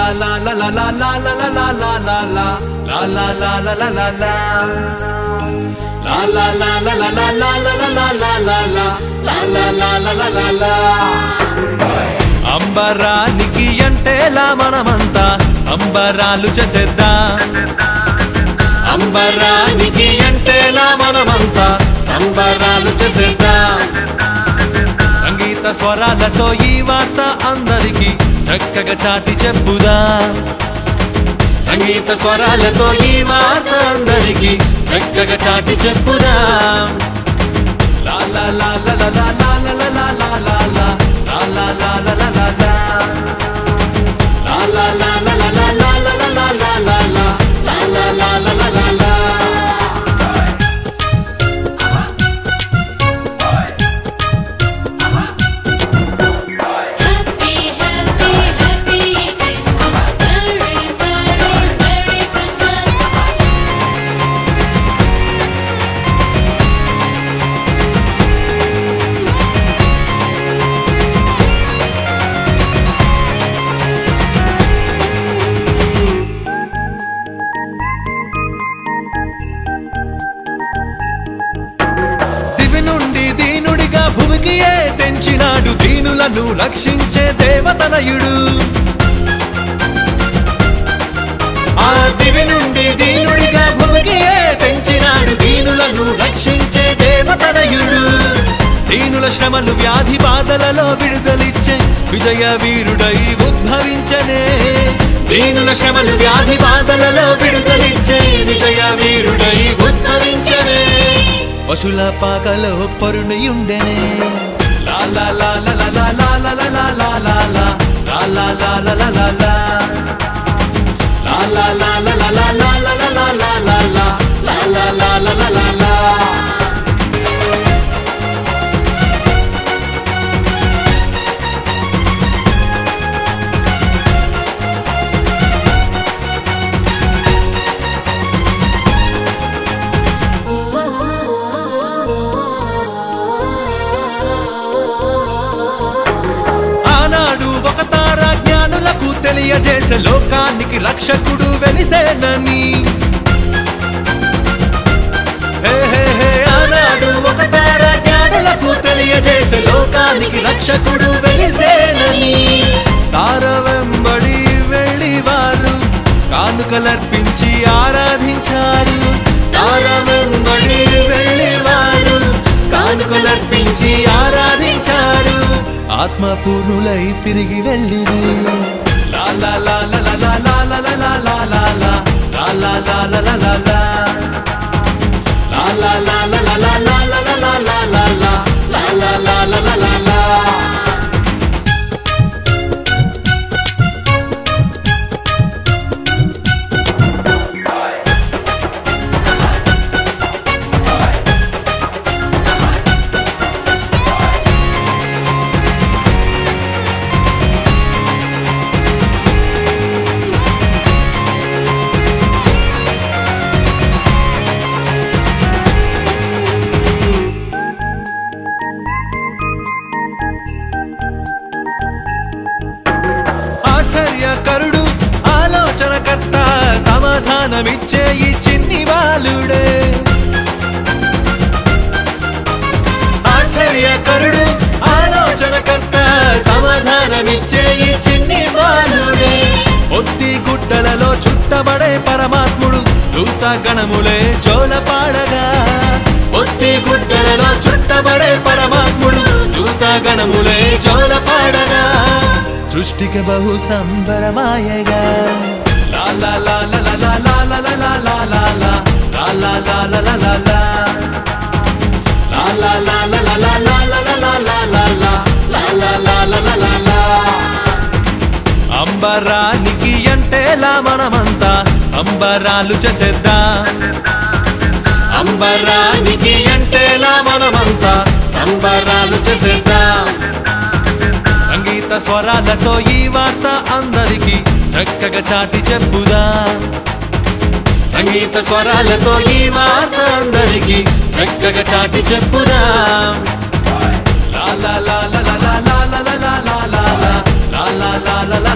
la la la la la la la la la la la la la la la la la la La la la la la la la la la la la la la La la la la la la la అంబరానికి అంటేలా మనమంతా సంబరాలు చేసేద్దాం అంబరానికి అంటేలా మనమంతా సంబరాలు చేసేద్దాం సంగీత స్వరాలతో ఈ వార్త అందరికి చక్కగా చాటి చెప్పుదాం సంగీత స్వరాలతో ఈ వార్త అందరికి చక్కగా చాటి చెప్పుదాం లా లా లా లా లా లా లా లా లా లా లా లా లా లా లా లా లా లా లా La la la la la la la la la la la la la La la la la la la la Happy, happy, happy Christmas. Merry, merry, merry Christmas. దివి నుండి దీనుడిగా భూమికి ఏ తెంచినాడు దీనులను రక్షించే దేవతనయుడు ఆ దివి నుండి దీనుడిగా భూమికి ఏ తెంచినాడు దీనులను రక్షించే దేవతనయుడు దీనుల శ్రమలు వ్యాధి బాధలలో విడుదలిచ్చే విజయ వీరుడై ఉద్భవించనే దీనుల శ్రమలు వ్యాధి బాధలలో విడుదలిచ్చే విజయ వీరుడై ఉద్భవించనే పశుల పాకలో పరుణయుండెనే లా లా లా లా లా లా లా లా లా లా లా లా లా లా లా లా లా లా లా La la la la la la la la la la la la la La la la la la la la ఆనాడు ఒక తార జ్ఞానులకు తెలియజేసే లోకానికి రక్షకుడు వెలిసేనని హే హే హే ఆనాడు ఒక తార జ్ఞానులకు తెలియజేసే లోకానికి రక్షకుడు వెలిసేనని తార వెంబడి వెళ్ళి వారు కానుకలర్పించి ఆరాధించారు తార వెంబడి వెళ్ళి వారు కానుకలర్పించి ఆరాధించారు ఆత్మపూర్ణులై తిరిగి వెళ్ళిరు లా లా లా లా లా లా లా లా లా లా లా లా లా లా లా లా లా లా లా La la la la la la la la la la la la la La la la la la la la ఆశ్చర్యకరుడు ఆలోచనకర్త సమాధానమిచ్చే ఈ చిన్ని బాలుడే ఆశ్చర్యకరుడు ఆలోచనకర్త సమాధానమిచ్చే ఈ చిన్ని బాలుడే ఒత్తి గుడ్డలలో చుట్టబడే పరమాత్ముడు దూత గణములే జోలపాడగా ఒత్తి గుడ్డలలో చుట్టబడే పరమాత్ముడు దూత గణములే జోలపాడగా సృష్టికి బహు సంబరమాయగా లా లా లా లా లా లా లా లా లా లా లా లా లా లా లా లా లా లా లా La la la la la la la la la la la la la La la la la la la la అంబరానికి అంటేలా మనమంతా సంబరాలు చేసేద్దాం అంబరానికి అంటేలా మనమంతా సంబరాలు చేసేద్దాం సంగీత స్వరాలతో ఈ వార్త అందరికి చక్కగా చాటి చెప్పుదాం సంగీత స్వరాలతో ఈ వార్త అందరికి చక్కగా చాటి చెప్పుదాం లా లా లా లా లా లా లా లా లా లా లా లా లా లా లా లా లా